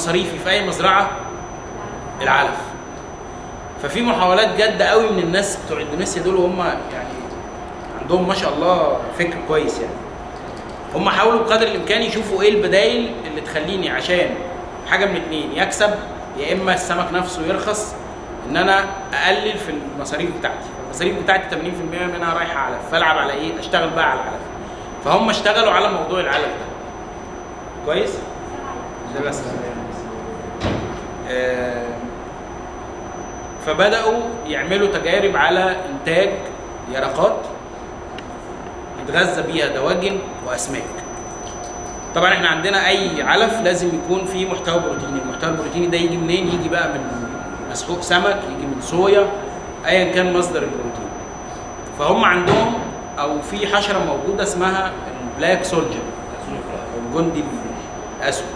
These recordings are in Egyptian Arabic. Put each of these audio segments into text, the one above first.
مصاريفي في اي مزرعه العلف ففي محاولات جاده قوي من الناس بتوع اندونيسيا دول وهم يعني عندهم ما شاء الله فكر كويس يعني هم حاولوا بقدر الامكان يشوفوا ايه البدايل اللي تخليني عشان حاجه من اتنين يكسب يا اما السمك نفسه يرخص ان انا اقلل في المصاريف بتاعتي المصاريف بتاعتي 80% منها رايحه علف فالعب على ايه اشتغل بقى على العلف فهم اشتغلوا على موضوع العلف ده كويس ده بس آه، فبداوا يعملوا تجارب على انتاج يرقات يتغذى بيها دواجن واسماك طبعا احنا عندنا اي علف لازم يكون فيه محتوى بروتيني المحتوى البروتيني ده يجي منين يجي بقى من مسحوق سمك يجي من صويا ايا كان مصدر البروتين فهم عندهم او في حشره موجوده اسمها البلاك سولجر او الجندي الاسود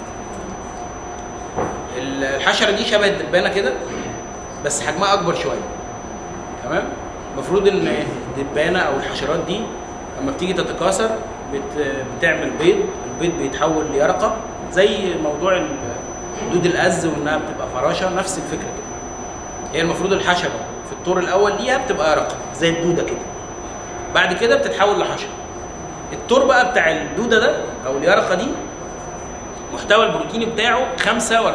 الحشره دي شبه الدبانه كده بس حجمها اكبر شويه تمام المفروض ان الدبانه او الحشرات دي لما بتيجي تتكاثر بت... بتعمل بيض البيض بيتحول ليرقه زي موضوع ال- دود الأز وانها بتبقى فراشه نفس الفكره كده هي المفروض الحشره في الطور الاول ليها بتبقى يرقه زي الدوده كده بعد كده بتتحول لحشره الطور بقى بتاع الدوده ده او اليرقه دي محتوى البروتيني بتاعه 45%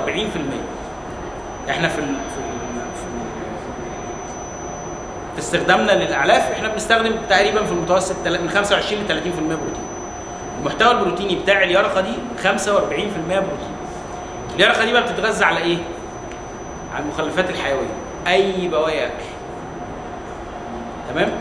احنا في ال... في ال... في, ال... في استخدامنا للاعلاف احنا بنستخدم تقريبا في المتوسط تل- من 25 ل 30% بروتين المحتوى البروتيني بتاع اليرقه دي 45% بروتين اليرقه دي بقى بتتغذى على ايه على المخلفات الحيويه اي بواقي اكل تمام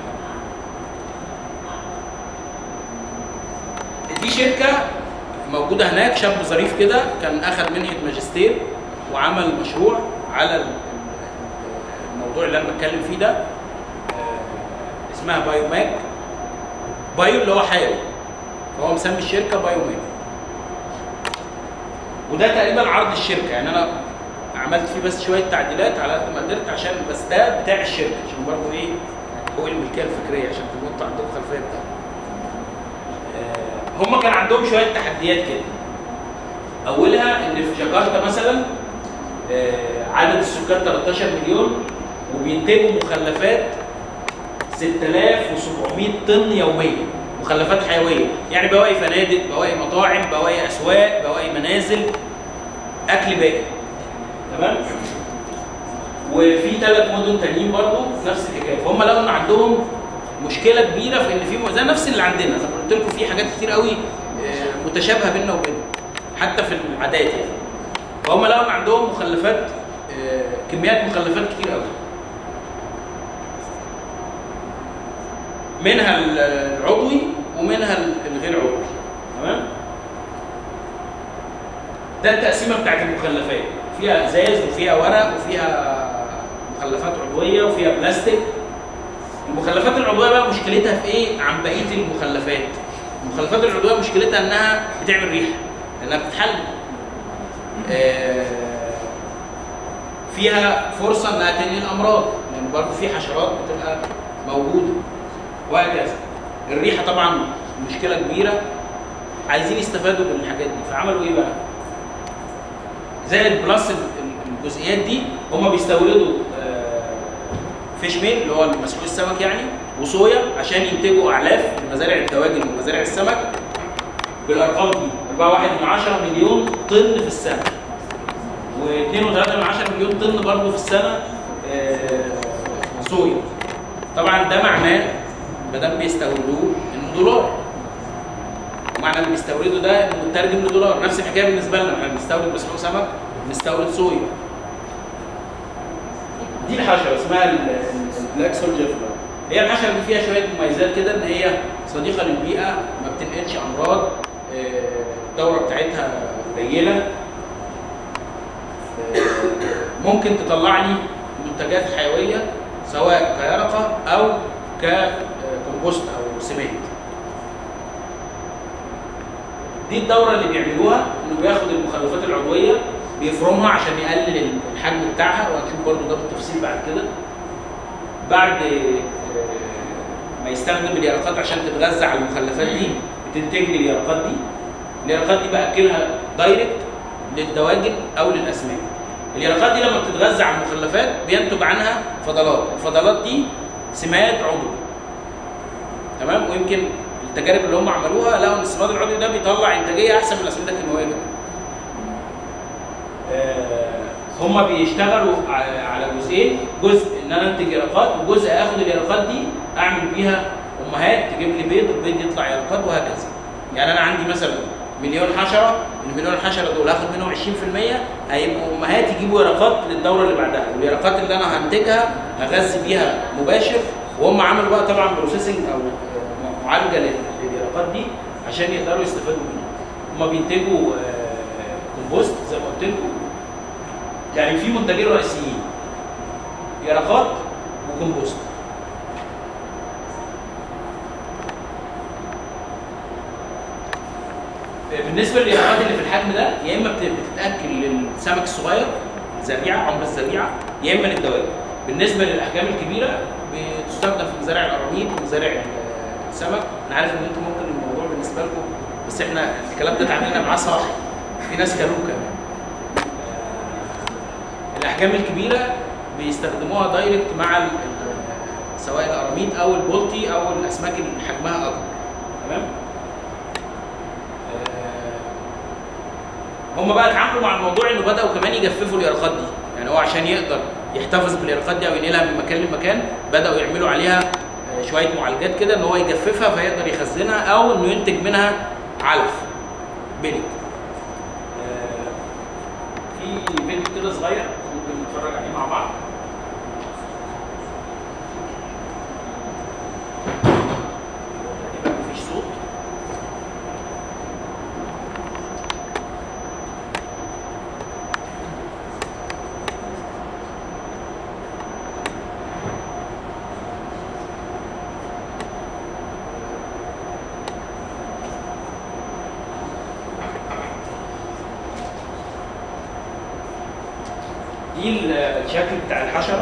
دي شركه موجوده هناك شاب ظريف كده كان اخذ منحه ماجستير وعمل مشروع على ال- الموضوع اللي انا بتكلم فيه ده آه، اسمها بايوماك بايو اللي هو حيوي فهو مسمي الشركه بايوماك وده تقريبا عرض الشركه يعني انا عملت فيه بس شويه تعديلات على قد ما قدرت عشان بس ده بتاع الشركه عشان برضه ايه هو الملكيه الفكريه عشان تبقوا انتوا عندكم خلفيه بتاعها آه، هم كان عندهم شويه تحديات كده اولها ان في جاكرتا مثلا آه، عدد السكان 13 مليون وبينتجوا مخلفات 6700 طن يوميا مخلفات حيويه يعني بواقي فنادق بواقي مطاعم بواقي اسواق بواقي منازل اكل باقي تمام وفي ثلاث مدن تانيين برضو نفس الحكايه فهم لقوا ان عندهم مشكله كبيره في ان في م- زي نفس اللي عندنا زي ما قلت لكم في حاجات كتير قوي آه، متشابهه بيننا وبينهم حتى في العادات يعني فهم لقوا ان عندهم مخلفات آه، كميات مخلفات كتير قوي منها ال- العضوي ومنها ال- الغير عضوي تمام ده التقسيمه بتاعت المخلفات فيها ازاز وفيها ورق وفيها مخلفات عضويه وفيها بلاستيك المخلفات العضويه بقى مشكلتها في ايه عن بقيه المخلفات المخلفات العضويه مشكلتها انها بتعمل ريحه لانها بتتحل آه، فيها فرصه انها تنقل امراض لان برضه في حشرات بتبقى موجوده وهكذا الريحه طبعا مشكله كبيره عايزين يستفادوا من الحاجات دي فعملوا ايه بقى؟ زائد بلس ال- ال- الجزئيات دي هم بيستوردوا آه، فيش ميل اللي هو مسحوق السمك يعني وصويا عشان ينتجوا اعلاف لمزارع الدواجن ومزارع السمك بالارقام دي 4.1 مليون طن في السنه و2.3 مليون طن برضه في السنه آه، صويا طبعا ده معناه ما دام بيستوردوه انه دولار ومعنى اللي بيستوردوا ده انه مترجم لدولار نفس الحكايه بالنسبه لنا احنا بنستورد مسحوق سمك بنستورد صويا دي الحشره اسمها ال- ال- البلاك سولجر فلاي هي الحشره دي فيها شويه مميزات كده ان هي صديقه للبيئه ما بتنقلش امراض آه، الدوره بتاعتها قليله آه، ممكن تطلع لي منتجات حيويه سواء كيرقه او ككمبوست او سماد دي الدوره اللي بيعملوها انه بياخد المخلفات العضويه بيفرمها عشان يقلل الحجم بتاعها وهنشوف برضو ده بالتفصيل بعد كده بعد آه، ما يستخدم اليرقات عشان تتغذى على المخلفات دي بتنتج لي اليرقات دي اليرقات دي باكلها دايركت للدواجن او للاسماك اليرقات دي لما بتتغذى على المخلفات بينتج عنها فضلات الفضلات دي سماد عضوي تمام ويمكن التجارب اللي هم عملوها لقوا ان السماد العضوي ده بيطلع انتاجيه احسن من الاسمده الكيماويه كمان آه، هم بيشتغلوا ع- على جزئين جزء ان انا انتج يرقات وجزء اخد اليرقات دي اعمل بيها امهات تجيب لي بيض البيض يطلع يرقات وهكذا يعني انا عندي مثلا مليون حشره المليون حشره دول هاخد منهم 20% هيبقوا امهات يجيبوا يرقات للدوره اللي بعدها واليرقات اللي انا هنتجها هغذي بيها مباشر وهم عملوا بقى طبعا بروسيسنج او معالجه لل- لليرقات دي عشان يقدروا يستفادوا منها هم بينتجوا آه، كومبوست زي ما قلت لكم يعني في منتجين رئيسيين يرقات وكومبوست بالنسبه لليرقات اللي في الحجم ده يا اما بت- بتتاكل للسمك الصغير الزريعه عمر الزريعه يا اما للدواجن بالنسبه للاحجام الكبيره بتستخدم في مزارع القراميط ومزارع ال- السمك انا عارف ان انتم ممكن الموضوع بالنسبه لكم بس احنا الكلام ده اتعاملنا معاه صح في ناس كلوه كمان آه، الاحجام الكبيره بيستخدموها دايركت مع ال- ال- سواء القراميط او البلطي او الاسماك اللي حجمها اكبر تمام هم بقى اتعاملوا مع الموضوع انه بداوا كمان يجففوا اليرقات دي يعني هو عشان يقدر يحتفظ باليرقات دي او ينقلها من مكان لمكان بداوا يعملوا عليها آه، شويه معالجات كده ان هو يجففها فيقدر يخزنها او انه ينتج منها علف بيلت آه، في فيديو كده صغير ممكن نتفرج عليه مع بعض تقريبا مفيش صوت دي ال- الشكل بتاع الحشره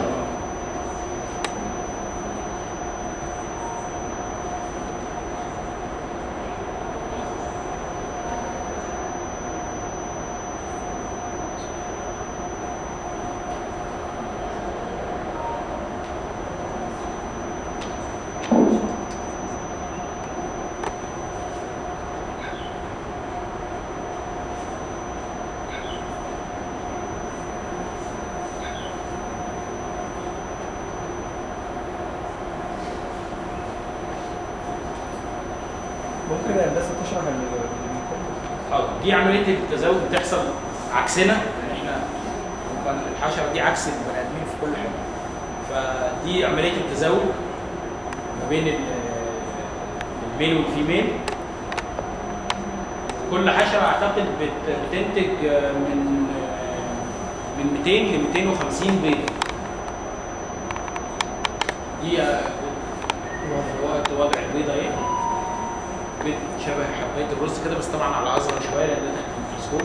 ممكن يا هندسه تشرح ال- حاضر دي عمليه التزاوج بتحصل عكسنا يعني احنا طبعاً الحشره دي عكس البني ادمين في كل حاجه فدي عمليه التزاوج ما بين ال- الميل والفيميل كل حشره اعتقد بت- بتنتج من من 200 ل 250 بيضه دي في وقت وضع البيضه ايه بيض شبه حبايه الرز كده بس طبعا على اصغر شويه لان ده تحت الميكروسكوب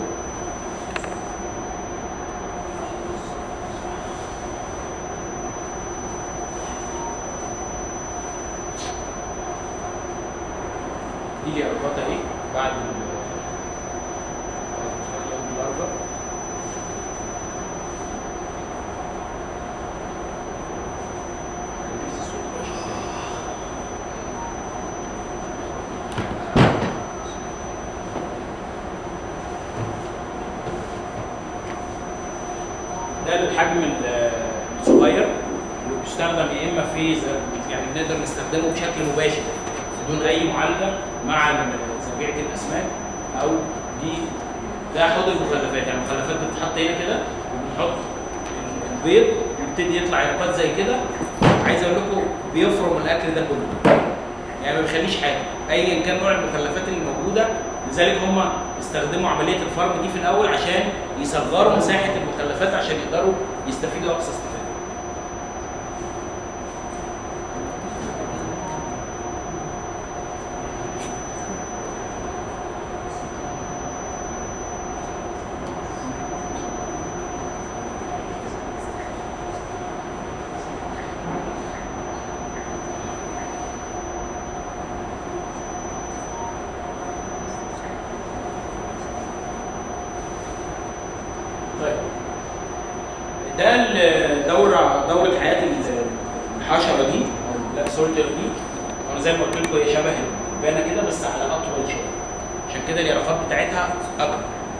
دي لي اربطه اهي بعد ال بعد شوية من الاربع ده الحجم ال- الصغير اللي بيستخدم يا اما في ز- يعني بنقدر نستخدمه بشكل مباشر بدون اي معالجه مع ال- زريعه الاسماك او دي ده حوض المخلفات يعني المخلفات بتتحط هنا كده وبنحط ال- البيض يبتدي يطلع يرقات زي كده عايز اقول لكم بيفرم الاكل ده كله يعني ما بيخليش حاجه ايا كان نوع المخلفات اللي موجوده لذلك هم استخدموا عمليه الفرم دي في الاول عشان يصغروا مساحه المخلفات عشان يقدروا يستفيدوا اقصى استفاده دوره دوره حياه الحشره دي او السولتر دي انا زي ما قلت لكم هي شبه البانه كده بس على اطول شويه عشان كده اليرقات بتاعتها اكبر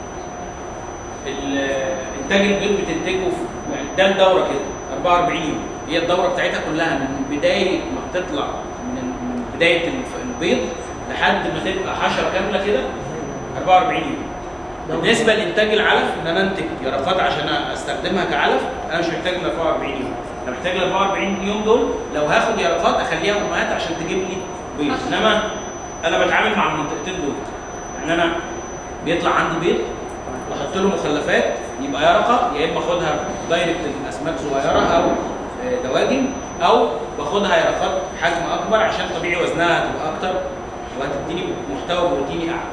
ال- انتاج البيض بتنتجه في يعني ده الدوره كده 44 يوم هي الدوره بتاعتها كلها من بدايه ما بتطلع من من بدايه الف- البيض لحد ما تبقى حشره كامله كده 44 يوم بالنسبه لانتاج العلف ان انا انتج يرقات عشان استخدمها كعلف انا مش محتاج ال 44 يوم انا محتاج ال 44 يوم دول لو هاخد يرقات اخليها امهات عشان تجيب لي بيض انما انا بتعامل مع المنطقتين دول يعني انا بيطلع عندي بيض واحط له مخلفات يبقى يرقه يا اما اخدها دايركت الاسماك صغيره او آه، دواجن او باخدها يرقات حجم اكبر عشان طبيعي وزنها هتبقى اكتر وهتديني محتوى بروتيني اعلى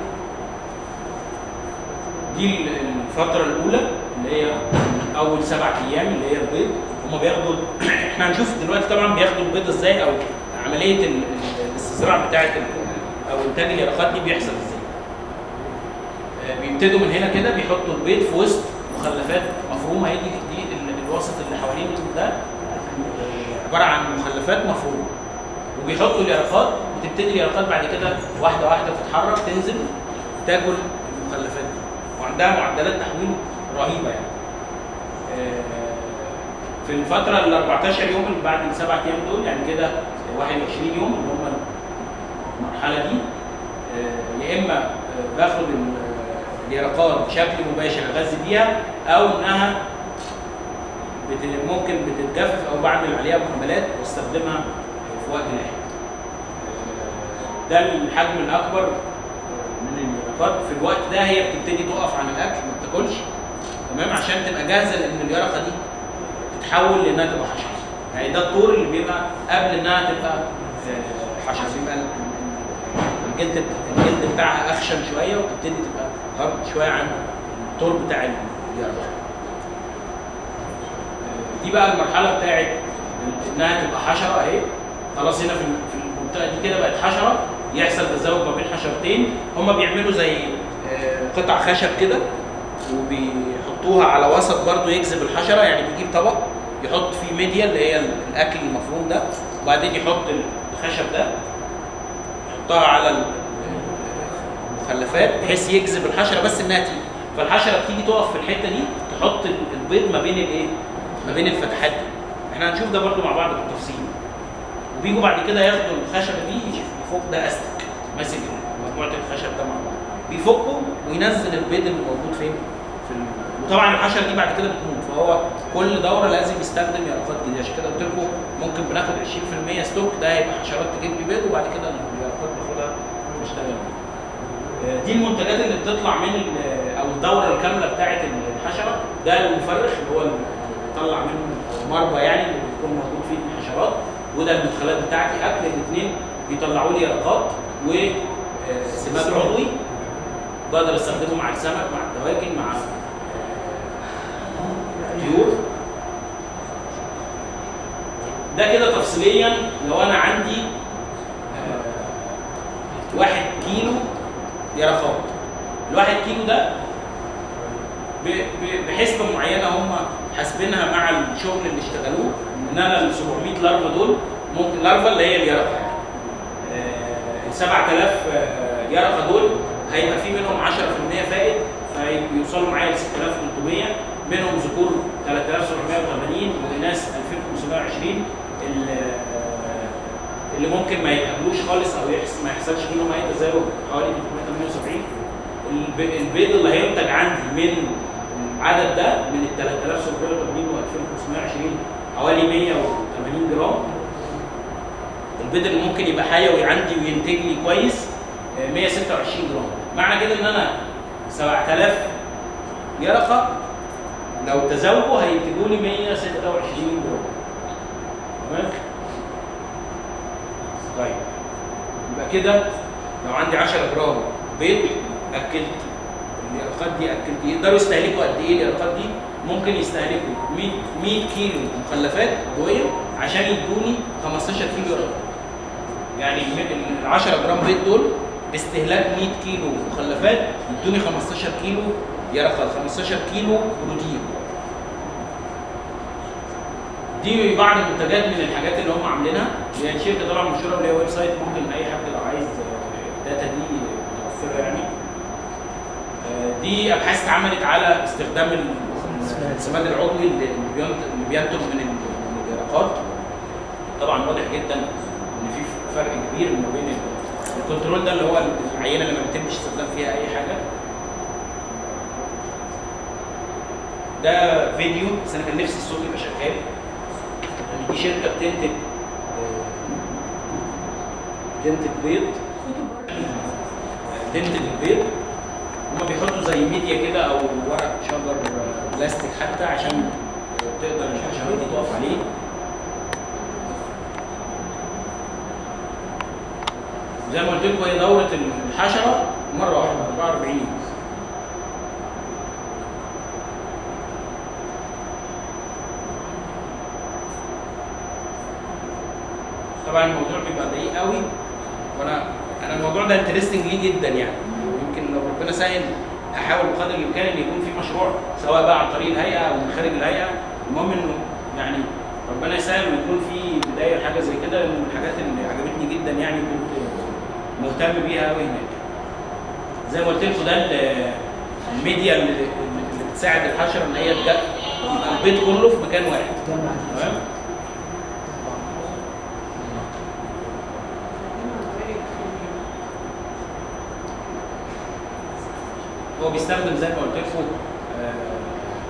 دي الفترة الأولى اللي هي أول سبع أيام اللي هي البيض هما بياخدوا احنا هنشوف دلوقتي طبعا بياخدوا البيض ازاي أو عملية ال- ال- الاستزراع بتاعة ال- أو إنتاج اليرقات دي بيحصل ازاي. آه، بيبتدوا من هنا كده بيحطوا البيض في وسط مخلفات مفرومة هي دي دي ال- الوسط اللي حوالين ده آه، عبارة عن مخلفات مفرومة. وبيحطوا اليرقات بتبتدي اليرقات بعد كده واحدة واحدة تتحرك تنزل تاكل المخلفات دي. وعندها معدلات تحويل رهيبه يعني. آه، في الفتره ال 14 يوم اللي بعد السبع ايام دول يعني كده 21 يوم اللي هم المرحله دي آه، يا اما آه، باخد ال- اليرقات بشكل مباشر اغذي بيها او انها بت- ممكن بتتجفف او بعمل عليها محملات واستخدمها في وقت لاحق. آه، ده الحجم الاكبر من اليرقات في الوقت ده هي بتبتدي تقف عن الاكل ما بتاكلش تمام عشان تبقى جاهزه لان اليرقه دي تتحول لانها تبقى حشره يعني ده الطور اللي بيبقى قبل انها تبقى آه، حشره بيبقى ال- الجلد الجلد بتاعها اخشن شويه وتبتدي تبقى هارد شويه عن الطور بتاع اليرقه آه، دي بقى المرحله بتاعت انها تبقى حشره اهي خلاص هنا في في المنطقه دي كده بقت حشره يحصل تزاوج ما بين حشرتين هم بيعملوا زي آه، قطع خشب كده وبيحطوها على وسط برضو يجذب الحشره يعني بيجيب طبق يحط فيه ميديا اللي هي الاكل المفروم ده وبعدين يحط الخشب ده يحطها على ال- المخلفات بحيث يجذب الحشره بس انها تيجي فالحشره بتيجي تقف في الحته دي تحط البيض ما بين الايه؟ ما بين الفتحات دي احنا هنشوف ده برضو مع بعض بالتفصيل وبيجوا بعد كده ياخدوا الخشبه دي يفك ده استك ماسك مجموعه الخشب ده مع بعض بيفكوا وينزل البيض اللي موجود فين في ال... وطبعا الحشره دي بعد كده بتموت فهو كل دوره لازم يستخدم يرقات جديده عشان كده قلت لكم ممكن بناخد 20% ستوك ده هيبقى حشرات تجيب لي بيض وبعد كده اليرقات باخدها واشتغل بيها. آه، دي المنتجات اللي بتطلع من ال- او الدوره الكامله بتاعه الحشره ده المفرخ اللي هو اللي بيطلع منه مربى يعني اللي بيكون موجود فيه الحشرات وده المدخلات بتاعتي اكل الاثنين بيطلعوا لي يرقات وسماد عضوي بقدر استخدمه مع السمك مع الدواجن مع آه، طيور ده كده تفصيليا لو انا عندي آه، واحد كيلو يرقات الواحد كيلو ده ب- ب- بحسبه معينه هم حاسبينها مع الشغل اللي اشتغلوه ان انا ال 700 لارفا دول ممكن لارفا اللي هي اليرقه يعني آه، ال 7000 آه، يرقه دول هيبقى في منهم 10% فائد فيوصلوا معايا ل 6300 منهم ذكور 3780 واناث 2520 ال- آه، اللي ممكن ما يتقابلوش خالص او يحس ما يحصلش منهم اي تزاوج حوالي 378 الب- البيض اللي هينتج عندي من العدد ده من ال 3780 و 2520 حوالي 180 جرام البيض اللي ممكن يبقى حيوي عندي وينتج لي كويس آه، 126 جرام معنى كده ان انا 7000 يرقه لو تزاوجوا هينتجوا لي 126 جرام تمام طيب يبقى كده لو عندي 10 جرام بيض اكلت اليرقات دي اكلت يقدروا يستهلكوا قد ايه اليرقات دي؟ ممكن يستهلكوا 100 100 كيلو مخلفات عضويه عشان يدوني 15 كيلو يرقه. يعني ال 10 جرام بيض دول باستهلاك 100 كيلو مخلفات يدوني 15 كيلو يرقات 15 كيلو بروتين. دي بعض المنتجات من الحاجات اللي هم عاملينها هي الشركه طبعا مشهوره وليها ويب سايت ممكن اي حد لو عايز آه، الداتا دي متوفره يعني آه، دي ابحاث اتعملت على استخدام ال- السماد العضوي اللي اللي بينت- اللي بينتج من ال- من اليرقات طبعا واضح جدا ان في فرق كبير ما بين ال- الكنترول ده اللي هو العينه اللي ما بيتمش استخدام فيها اي حاجه ده فيديو بس انا كان نفسي الصوت يبقى شغال يعني دي شركه بتنتج بتنتج بيض تنتج البيض هما بيحطوا زي ميديا كده او ورق شجر بلاستيك حتى عشان تقدر الحشرات دي تقف عليه زي ما قلت لكم هي دوره الحشره مره واحده 44 يوم طبعا الموضوع بيبقى ضيق قوي وانا انا الموضوع ده انترستنج ليه جدا يعني يمكن لو ربنا سهل احاول بقدر الامكان ان يكون في مشروع سواء بقى عن طريق الهيئه او من خارج الهيئه المهم انه يعني ربنا يسهل ويكون في بدايه لحاجه زي كده لان من الحاجات اللي عجبتني جدا يعني كنت مهتم بيها قوي هناك زي ما قلت لكم ده ال- الميديا اللي, اللي بتساعد الحشره ان هي تبدا يبقى البيض كله في مكان واحد تمام هو بيستخدم زي ما قلت لكم آه،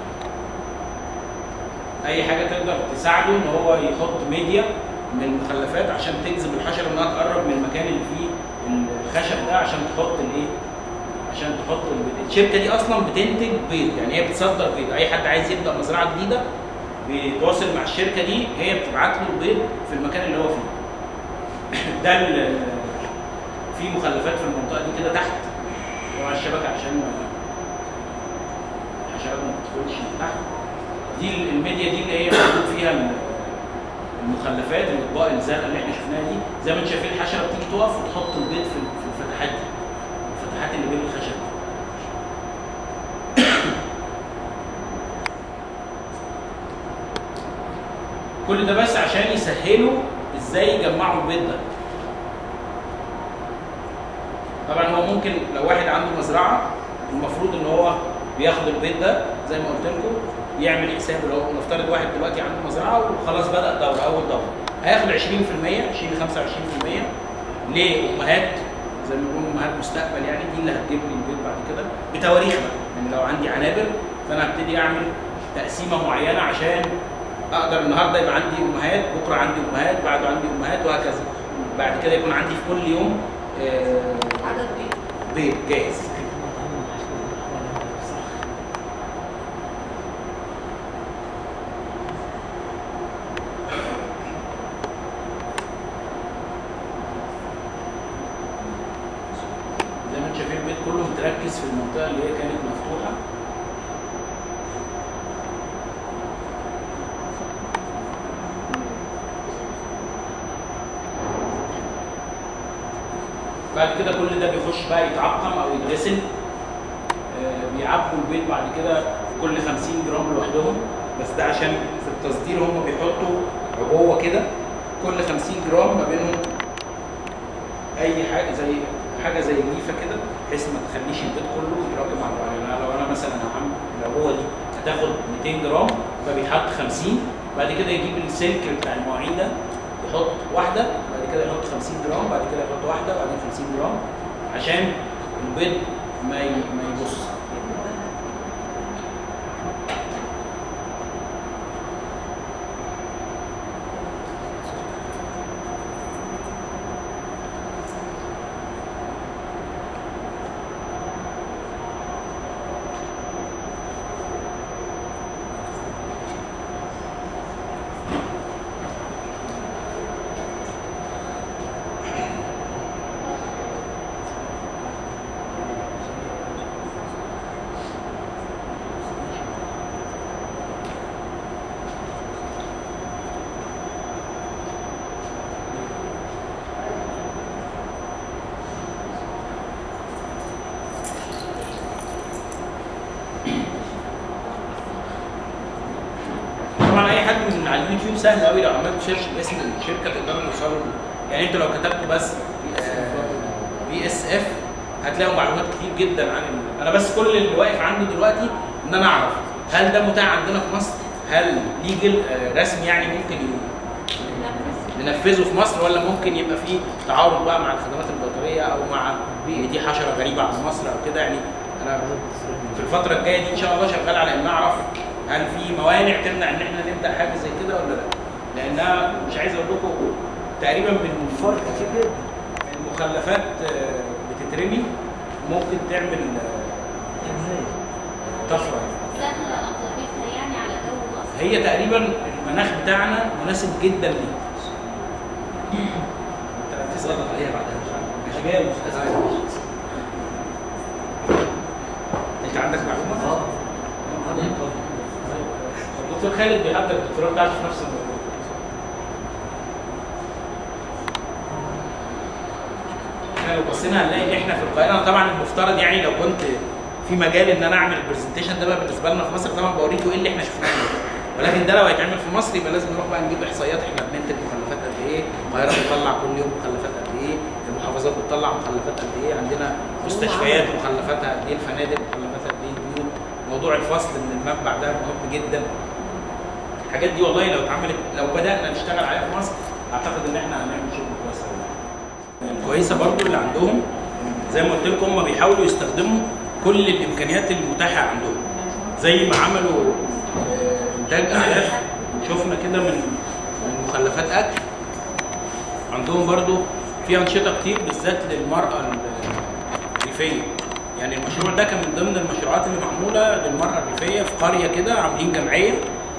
اي حاجه تقدر تساعده ان هو يحط ميديا من المخلفات عشان تجذب الحشره انها تقرب من المكان اللي فيه الخشب ده عشان تحط الايه عشان تحط البيض الشركه دي اصلا بتنتج بيض يعني هي بتصدر بيض اي حد عايز يبدا مزرعه جديده بيتواصل مع الشركه دي هي بتبعت له البيض في المكان اللي هو فيه ده ال- في مخلفات في المنطقه دي كده تحت وعلى الشبكه عشان ما- الحشرات ما تدخلش من تحت دي الميديا دي اللي هي موجود فيها ال- المخلفات الاطباق الزرقاء اللي احنا شفناها دي زي ما انتم شايفين الحشره بتيجي تقف وتحط البيض في في الفتحات دي الفتحات اللي بين الخشب دي كل ده بس عشان يسهلوا ازاي يجمعوا البيض ده طبعا هو ممكن لو واحد عنده مزرعه المفروض ان هو بياخد البيض ده زي ما قلت لكم يعمل حسابه لو نفترض واحد دلوقتي عنده مزرعه وخلاص بدا دوره اول دوره هياخد 20% 20 25% لامهات زي ما بيقولوا امهات مستقبل يعني دي اللي هتجيب لي البيض بعد كده بتواريخ بقى يعني لو عندي عنابر فانا هبتدي اعمل تقسيمه معينه عشان اقدر النهارده يبقى عندي امهات بكره عندي امهات بعده عندي امهات وهكذا بعد كده يكون عندي في كل يوم آه، عدد بيض بيض جاهز زي ما انتم شايفين البيت كله متركز في المنطقه اللي هي كانت مفتوحه بعد كده كل ده بيخش بقى يتعقم او يتغسل آه، بيعبوا البيض بعد كده كل 50 جرام لوحدهم بس ده عشان في التصدير هم بيحطوا عبوه كده كل 50 جرام ما بينهم اي حاجه زي حاجه زي الليفه كده بحيث ما تخليش البيض كله يتراكم على بعض يعني أنا لو انا مثلا هعمل العبوه دي هتاخد 200 جرام فبيحط 50 بعد كده يجيب السلك بتاع المواعين ده يحط واحده بعد كده يحط 50 جرام بعد كده يحط واحده بعدين 50 جرام عشان البيض ما ي- ما يبص اليوتيوب سهل قوي لو عملت سيرش باسم الشركه تقدروا توصلوا له. يعني انتوا لو كتبتوا بس بي اس اف هتلاقوا معلومات كتير جدا عن ال- انا بس كل اللي واقف عنده دلوقتي ان انا اعرف هل ده متاح عندنا في مصر؟ هل ليجل رسمي يعني ممكن ي- ننفذه في مصر ولا ممكن يبقى فيه تعارض بقى مع الخدمات البيطريه او مع دي حشره غريبه عن مصر او كده يعني انا في الفتره الجايه دي ان شاء الله شغال على ان اعرف هل في موانع تمنع ان احنا نبدا حاجه زي كده ولا لا؟ لانها مش عايز اقول لكم تقريبا من فرق كتير جدا المخلفات آه، بتترمي ممكن تعمل آه، ازاي؟ طفره سهلة أطلقتها يعني على جو مصر هي تقريبا المناخ بتاعنا مناسب جدا ليه تظبط عليها بعدها مش جاي مش انت عندك معلومه؟ اه الدكتور خالد بيحضر الدكتوراه بتاعته في نفس الموضوع احنا لو بصينا هنلاقي ان احنا في القاهره أنا طبعا المفترض يعني لو كنت في مجال ان انا اعمل البرزنتيشن ده بقى بالنسبه لنا في مصر طبعا بوريكم ايه اللي احنا شفناه ولكن ده لو هيتعمل في مصر يبقى لازم نروح بقى نجيب احصائيات احنا بننتج مخلفات قد ايه القاهره بتطلع كل يوم مخلفات قد ايه المحافظات بتطلع مخلفات قد ايه عندنا مستشفيات مخلفاتها قد ايه الفنادق مخلفاتها قد ايه البيوت موضوع الفصل من المنبع ده مهم جدا الحاجات دي والله لو اتعملت لو بدانا نشتغل عليها في مصر اعتقد ان احنا هنعمل شغل كويس قوي الكويسه برضو اللي عندهم زي ما قلت لكم هم بيحاولوا يستخدموا كل الامكانيات المتاحه عندهم زي ما عملوا آه، انتاج اعلاف شفنا كده من من مخلفات اكل عندهم برضو في انشطه كتير بالذات للمراه الريفيه يعني المشروع ده كان من ضمن المشروعات اللي معموله للمراه الريفيه في قريه كده عاملين جمعيه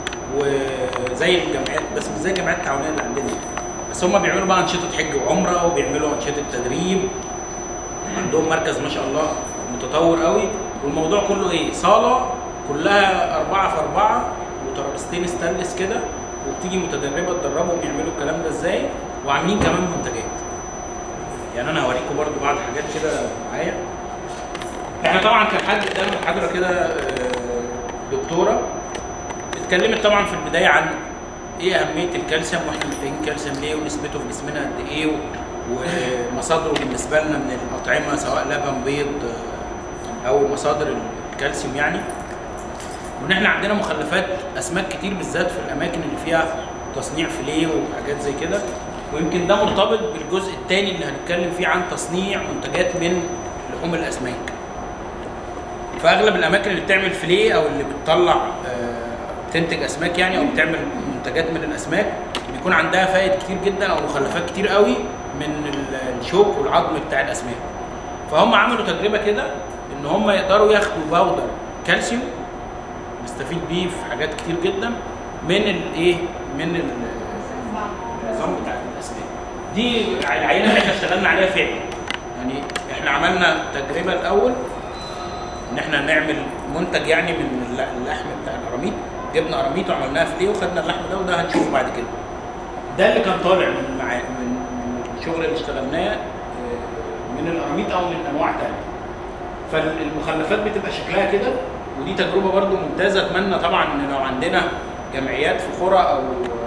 وزي الجمعيات بس مش زي الجمعيات التعاونيه اللي عندنا بس هم بيعملوا بقى انشطه حج وعمره وبيعملوا انشطه تدريب عندهم مركز ما شاء الله متطور قوي والموضوع كله ايه صاله كلها أربعة في أربعة وترابيزتين ستانلس كده وبتيجي متدربة تدربهم يعملوا الكلام ده ازاي وعاملين كمان منتجات يعني انا هوريكم برضو بعض حاجات كده معايا احنا طبعا كان حد قدام محاضرة كده آه، دكتورة اتكلمت طبعا في البداية عن ايه اهمية الكالسيوم واحنا محتاجين كالسيوم ليه ونسبته في جسمنا قد ايه و- ومصادره بالنسبة لنا من الأطعمة سواء لبن بيض آه، أو مصادر الكالسيوم يعني وان احنا عندنا مخلفات اسماك كتير بالذات في الاماكن اللي فيها تصنيع فيليه وحاجات زي كده ويمكن ده مرتبط بالجزء الثاني اللي هنتكلم فيه عن تصنيع منتجات من لحوم الاسماك فاغلب الاماكن اللي بتعمل فيليه او اللي بتطلع آه، بتنتج اسماك يعني او بتعمل منتجات من الاسماك بيكون عندها فائد كتير جدا او مخلفات كتير قوي من ال- الشوك والعظم بتاع الاسماك فهم عملوا تجربه كده ان هم يقدروا ياخدوا باودر كالسيوم نستفيد بيه في حاجات كتير جدا من الايه من ال- النظام بتاع الاسماك دي العينه اللي احنا اشتغلنا عليها فعلا يعني احنا عملنا تجربه الاول ان احنا نعمل منتج يعني من الل- اللحم بتاع القراميط جبنا قراميط وعملناها فيليه وخدنا اللحم ده وده هنشوفه بعد كده ده اللي كان طالع من المعا... من من الشغل اللي اشتغلناه آه، من القراميط او من انواع تانية فالمخلفات بتبقى شكلها كده ودي تجربه برضو ممتازه اتمنى طبعا ان لو عندنا جمعيات في قرى او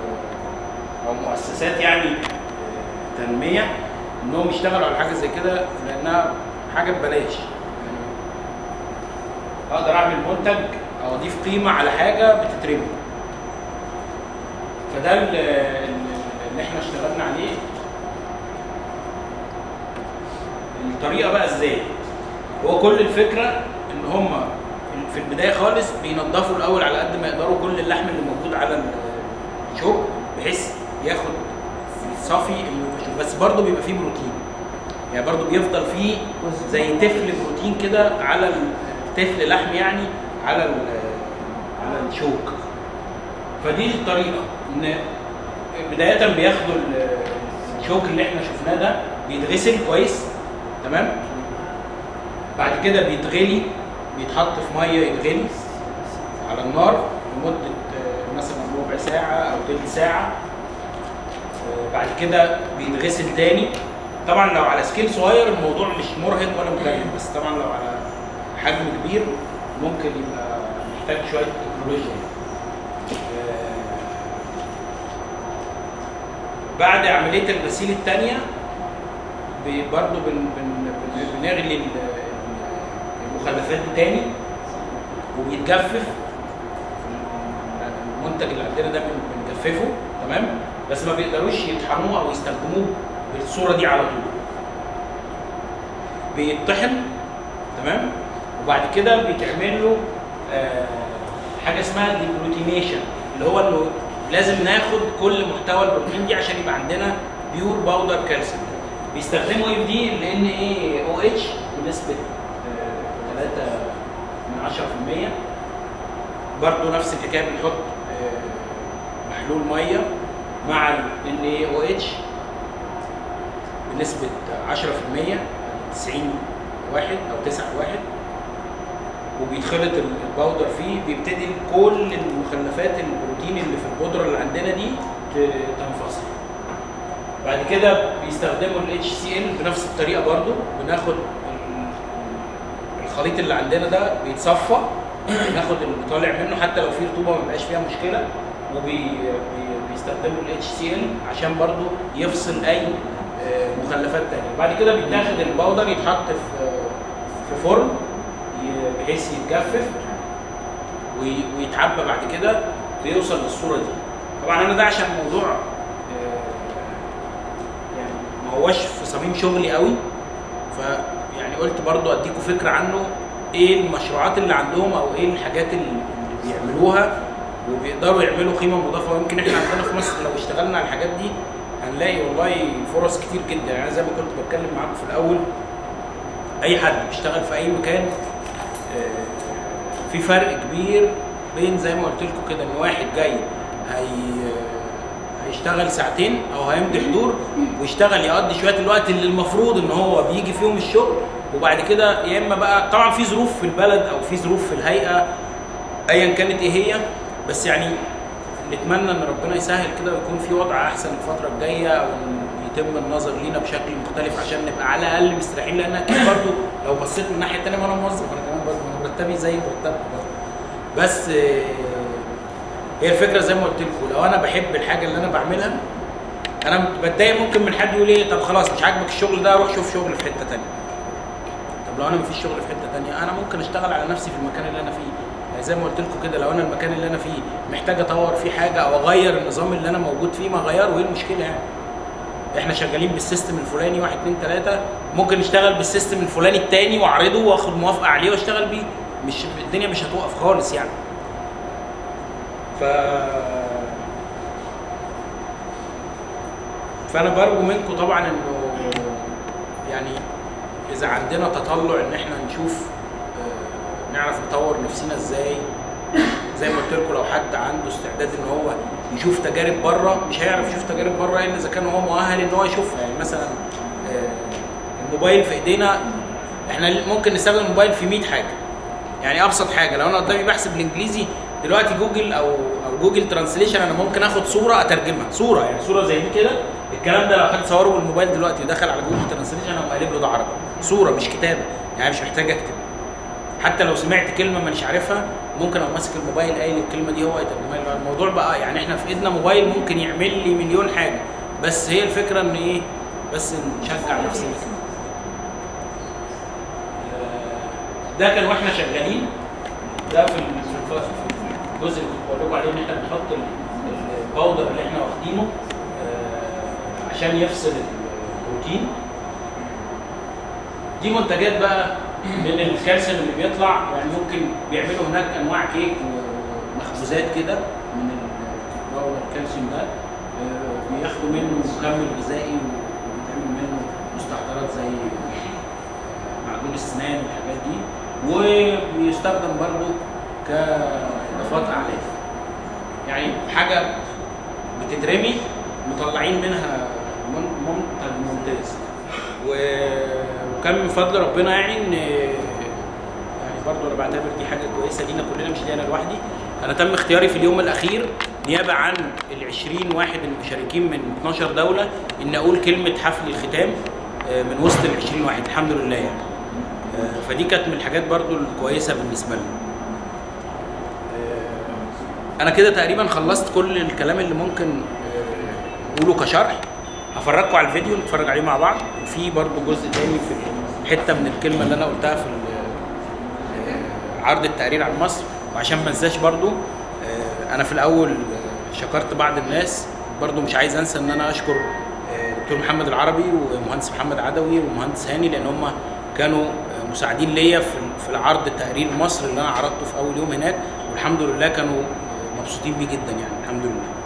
او مؤسسات يعني تنميه انهم يشتغلوا على حاجه زي كده لانها حاجه ببلاش يعني اقدر اعمل منتج او اضيف قيمه على حاجه بتترمي فده ال- ال- اللي احنا اشتغلنا عليه الطريقه بقى ازاي هو كل الفكره ان هم في البدايه خالص بينضفوا الاول على قد ما يقدروا كل اللحم اللي موجود على الشوك بحيث ياخد صافي انه يبقى شوك. بس برضه بيبقى فيه بروتين يعني برضه بيفضل فيه زي تفل بروتين كده على ال- تفل لحم يعني على ال- على الشوك فدي الطريقه ان بدايه بياخدوا ال- الشوك اللي احنا شفناه ده بيتغسل كويس تمام بعد كده بيتغلي بيتحط في ميه يتغلي على النار لمده آه، مثلا ربع ساعه او تلت ساعه آه، بعد كده بيتغسل تاني طبعا لو على سكيل صغير الموضوع مش مرهق ولا مكلف بس طبعا لو على حجم كبير ممكن يبقى محتاج شويه تكنولوجيا آه، بعد عمليه الغسيل الثانيه برضه بن بن بن- بنغلي ال- المخلفات دي تاني وبيتجفف المنتج اللي عندنا ده بن- بنجففه تمام بس ما بيقدروش يطحنوه او يستخدموه بالصوره دي على طول بيطحن تمام وبعد كده بيتعمل له آه، حاجه اسمها ديبروتينيشن اللي هو انه لازم ناخد كل محتوى البروتين دي عشان يبقى عندنا بيور باودر كالسيوم بيستخدموا اف دي لان ايه او اتش بنسبه 3 من 10% برضه نفس الحكايه بنحط آه، محلول ميه مع ال اي او اتش بنسبه 10% 90 واحد او 9 واحد وبيتخلط الباودر فيه بيبتدي كل المخلفات البروتين اللي في البودره اللي عندنا دي ت- تنفصل بعد كده بيستخدموا ال HCl بنفس الطريقه برضو بناخد ال- الخليط اللي عندنا ده بيتصفى ناخد اللي طالع منه حتى لو فيه رطوبه ما بيبقاش فيها مشكله وبيستخدموا ال HCl عشان برضو يفصل اي آه، مخلفات تانية بعد كده بيتاخد الباودر يتحط في في فرن ي- بحيث يتجفف وي- ويتعبى بعد كده بيوصل للصوره دي طبعا انا ده عشان موضوع آه، يعني ما هوش في صميم شغلي قوي ف يعني قلت برضو اديكم فكره عنه ايه المشروعات اللي عندهم او ايه الحاجات اللي اللي بيعملوها وبيقدروا يعملوا قيمه مضافه ويمكن احنا عندنا في مصر لو اشتغلنا على الحاجات دي هنلاقي والله فرص كتير جدا يعني زي ما كنت بتكلم معاكم في الاول اي حد بيشتغل في اي مكان آه، في فرق كبير بين زي ما قلت لكم كده ان واحد جاي هي هيشتغل ساعتين او هيمضي حضور ويشتغل يقضي شويه الوقت اللي المفروض ان هو بيجي فيهم الشغل وبعد كده يا اما بقى طبعا في ظروف في البلد او في ظروف في الهيئه ايا كانت ايه هي بس يعني نتمنى ان ربنا يسهل كده ويكون في وضع احسن الفتره الجايه او إن يتم النظر لينا بشكل مختلف عشان نبقى على الاقل مستريحين لان اكيد برضه لو بصيت من الناحيه الثانيه ما انا موظف انا كمان برضه أنا مرتبي زي مرتبك برضه بس آه، هي الفكره زي ما قلت لكم لو انا بحب الحاجه اللي انا بعملها انا بتضايق ممكن من حد يقول ايه طب خلاص مش عاجبك الشغل ده روح شوف شغل في حته ثانيه طب لو انا مفيش شغل في حته ثانيه انا ممكن اشتغل على نفسي في المكان اللي انا فيه يعني زي ما قلت لكم كده لو انا المكان اللي انا فيه محتاج اطور فيه حاجه او اغير النظام اللي انا موجود فيه ما اغيره ايه المشكله يعني احنا شغالين بالسيستم الفلاني واحد اتنين تلاته ممكن نشتغل بالسيستم الفلاني التاني واعرضه واخد موافقه عليه واشتغل بيه مش الدنيا مش هتوقف خالص يعني ف فانا برجو منكم طبعا انه يعني اذا عندنا تطلع ان احنا نشوف آه، نعرف نطور نفسنا ازاي زي ما قلت لكم لو حد عنده استعداد ان هو يشوف تجارب بره مش هيعرف يشوف تجارب بره الا اذا كان هو مؤهل ان هو يشوفها يعني مثلا آه، الموبايل في ايدينا احنا ممكن نستخدم الموبايل في 100 حاجه يعني ابسط حاجه لو انا قدامي بحث بالانجليزي دلوقتي جوجل او او جوجل ترانسليشن انا ممكن اخد صوره اترجمها صوره يعني صوره زي دي كده الكلام ده لو حد صوره بالموبايل دلوقتي ودخل على جوجل ترانسليشن انا قالب له ده عربي صوره مش كتابه يعني مش محتاج اكتب حتى لو سمعت كلمه مانيش عارفها ممكن ابقى ماسك الموبايل قايل الكلمه دي هو يترجمها لي الموضوع بقى يعني احنا في ايدنا موبايل ممكن يعمل لي مليون حاجه بس هي الفكره ان ايه بس نشجع نفسنا كده آه، ده كان واحنا شغالين ده في ال- في الف- في الجزء اللي كنت بقول لكم عليه ان احنا بنحط ال- الباودر اللي احنا واخدينه آه، عشان يفصل البروتين دي منتجات بقى من الكالسيوم اللي بيطلع يعني ممكن بيعملوا هناك انواع كيك ومخبوزات كده من الباودر الكالسيوم ده آه، بياخدوا منه مكمل غذائي وبيتعمل منه مستحضرات زي معجون السنان والحاجات دي وبيستخدم برضو كاضافات اعلاف يعني حاجه بتترمي مطلعين منها من- منتج ممتاز و- وكان من فضل ربنا يعني ان يعني برضو انا بعتبر دي حاجه كويسه لينا كلنا مش ليا انا لوحدي انا تم اختياري في اليوم الاخير نيابه عن ال 20 واحد المشاركين من 12 دوله ان اقول كلمه حفل الختام آه، من وسط ال 20 واحد الحمد لله يعني آه، فدي كانت من الحاجات برضو الكويسه بالنسبه لنا آه، انا كده تقريبا خلصت كل الكلام اللي ممكن آه، نقوله كشرح هفرجكم على الفيديو نتفرج عليه مع بعض وفي برضو جزء تاني في حته من الكلمه اللي انا قلتها في ال- آه، عرض التقرير عن مصر وعشان ما انساش برضو آه، انا في الاول آه، شكرت بعض الناس برضو مش عايز انسى ان انا اشكر آه، دكتور محمد العربي ومهندس محمد عدوي ومهندس هاني لان هم كانوا آه، مساعدين ليا في في العرض تقرير مصر اللي انا عرضته في اول يوم هناك والحمد لله كانوا آه، مبسوطين بيه جدا يعني الحمد لله